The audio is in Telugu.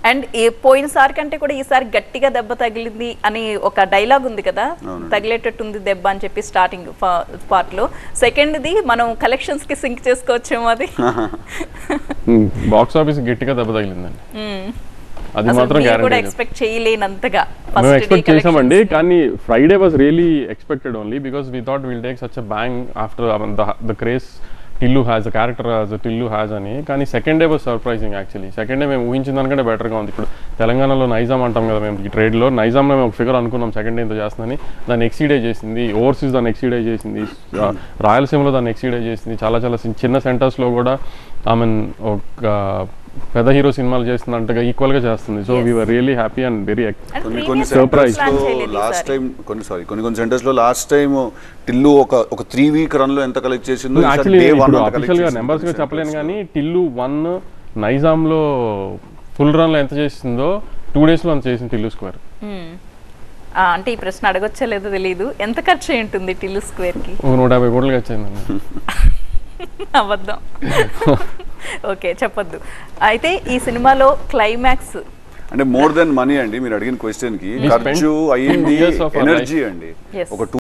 అండ్ ఏ పోయినసారి కంటే కూడా ఈసారి గట్టిగా దెబ్బ తగిలింది అని ఒక డైలాగ్ ఉంది కదా తగిలేటట్టుంది దెబ్బ అని చెప్పి స్టార్టింగ్ పార్ట్ లో సెకండ్ ది మనం కలెక్షన్స్ కి సింక్ చేసుకోవచ్చేమో అది బాక్స్ ఆఫీస్ గట్టిగా దెబ్బ తగిలిందండి మ్మ్. అది అసలు మాత్రం మీరు కూడా గ్యారంటీ ఎక్స్పెక్ట్ చేయలేనంతగా మేము ఫస్ట్ ఎక్స్పెక్ట్ చేసామండి కానీ Friday was really expected only because we thought will take such a bang after the craze Tillu has a character has Tillu has అని కానీ second day was surprising actually second day మేము ఊహించిన దానికంటే బెటర్గా ఉంది ఇప్పుడు తెలంగాణలో నైజాం అంటాం కదా మేము ఈ ట్రేడ్లో నైజాంలో మేము ఒక ఫిగర్ అనుకున్నాం సెకండ్ డే ఇంత చేస్తుందని దాన్ని ఎక్సీడే చేసింది ఓవర్సీస్ దాన్ని ఎక్సీడే చేసింది ఆ, రాయలసీమలో దాన్ని ఎక్సీడే చేసింది చాలా చాలా చిన్న- చిన్న సెంటర్స్లో కూడా ఐ మీన్ ఒక పెద్ద హీరో సినిమాలు చేస్తున్నట్టుగా ఈక్వల్గా చేస్తుంది so we're really happy and very కొన్ని కొన్ని Surprise. సెంటర్స్ లో లాస్ట్ టైం కొన్ని సారీ కొన్ని కొన్ని సెంటర్స్ లో లాస్ట్ టైం టిల్లు ఒక ఒక త్రీ వీక్ రన్ లో ఎంత కలెక్ట్ చేసిందో ఈసారి యాక్చువల్లీ day one ఇప్పుడు అంత collect అఫీషియల్ గా చేసింది నెంబర్స్ గా కొన్ని చెప్పలేను centers కానీ టిల్లు వన్ నైజాంలో ఫుల్ రన్ లో ఎంత చేసిందో టూ డేస్ లో అంత చేసింది టిల్లు స్క్వేర్ మ్మ్. ఆ, అంటే ఈ ప్రశ్న అడగొచ్చా లేదో తెలియదు ఎంత ఖర్చు అయి ఉంటుంది టిల్లు స్క్వేర్ కి ఒక నూట యాభై కోట్లకి వచ్చిందండి అబద్ధం ఓకే చెప్పొద్దు అయితే ఈ సినిమాలో క్లైమాక్స్ అంటే మోర్ దెన్ మనీ అండి మీరు అడిగిన క్వశ్చన్ కి We spent ఖర్చు two అయ్యింది years of our ఎనర్జీ అండి Yes. ఒక